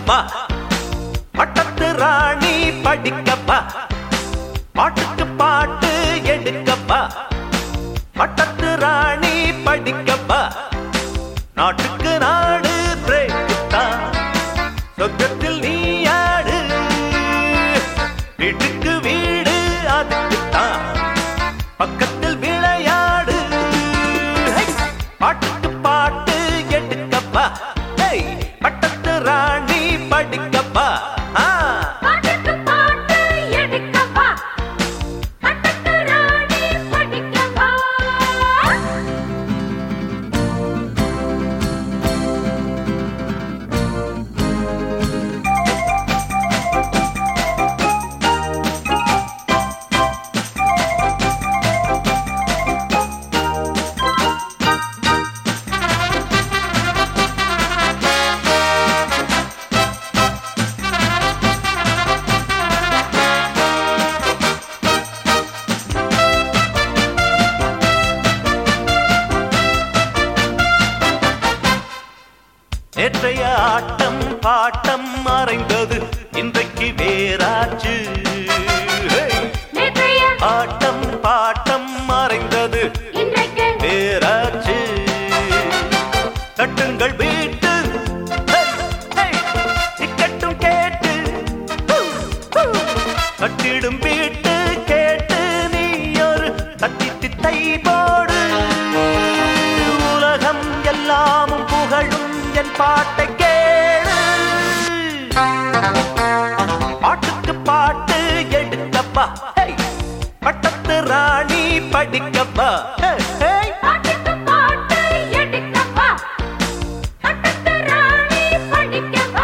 படிக்கப்பா பட்டத்து ராணி படிக்கப்பா பாட்டுக்கு பாட்டு எடுக்கப்பா பட்டத்து ராணி படிக்கப்பா நாட்டுக்கு நாடு பிரேக் தான் சொர்க்கத்தில் நீ யாடு வீட்டுக்கு வீடு அதுக்குத்தான் பக்கத்தில் விளையாடு ஹை! பாட்டுக்கு பாட்டு எடுக்கப்பா ஹை! பட்டத்து ராணி படிக்கப்பா ஆ பாட்டுக்கு பாட்டு எடுக்கப்பா பட்டத்து ராணி படிக்கப்பா நேற்றைய ஆட்டம் பாட்டம் மறைந்தது இன்றைக்கு வேறாச்சு ஹே! நேற்றைய ஆட்டம் பாட்டம் மறைந்தது இன்றைக்கு வேறாச்சு கட்டுங்கள் வீட்டு ஹே! ஹே! டிக்கெட்டும் கேட்டு ஹூ! ஹூ! கட்டிடும் வீட்டு கேட்டு நீ ஒரு தத்தி தித்தை போடு உலகம் எல்லாமும் புகழும் என் பாட்டை கேளு பாட்டுக்கு பாட்டு எடுக்கப்பா ஹே! பட்டத்து ராணி படிக்கப்பா ஹே! ஹே! பாட்டுக்கு பாட்டு எடுக்கப்பா பட்டத்து ராணி படிக்கப்பா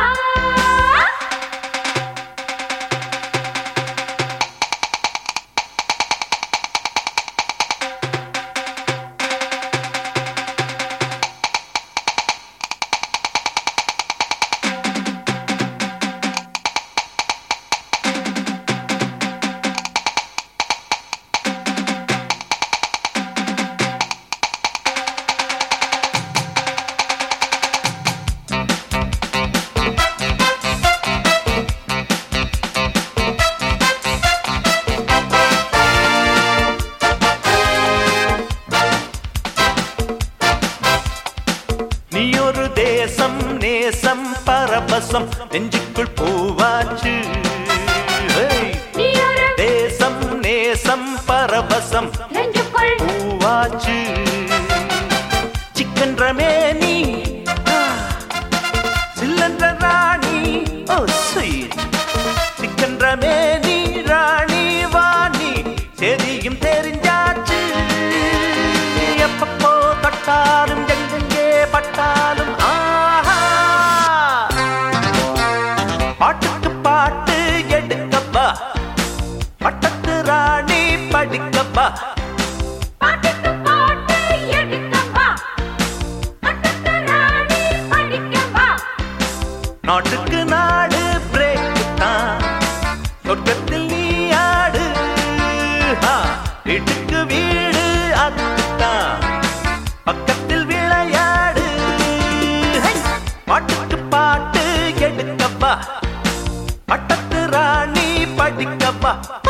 நீ ஒரு தேசம் நேசம் பரபசம் நெஞ்சுக்குள் பூவாச்சு ஹேய்! நீ ஒரு தேசம் நேசம் பரபசம் நெஞ்சுக்குள் பூவாச்சு சிக்கன் ரமேனி ஆ, சில்லன்ற ராணி ஓ ஸ்வீட் சிக்கன் ரமேனி ராணி வாணி தெரியும் தெரிஞ்சாச்சு எப்பப்போ தொட்டாலும் எங்கெங்கே பட்டாலும் ஆஹா பாட்டுக்கு பாட்டு எடுக்கப்பா பட்டத்து ராணி படிக்கப்பா பாட்டுக்கு பாட்டு எடுக்கப்பா பட்டத்து ராணி படிக்கப்பா நாட்டுக்கு நாடு பிரேக் தான் சொர்க்கத்தில் நீ ஆடு ஆ, வீட்டுக்கு வீடு அதுதான் பக்கத்தில் விளையாடு ஹை! பாட்டுக்கு பாட்டு எடுக்கப்பா பட்டத்து ராணி படிக்கப்பா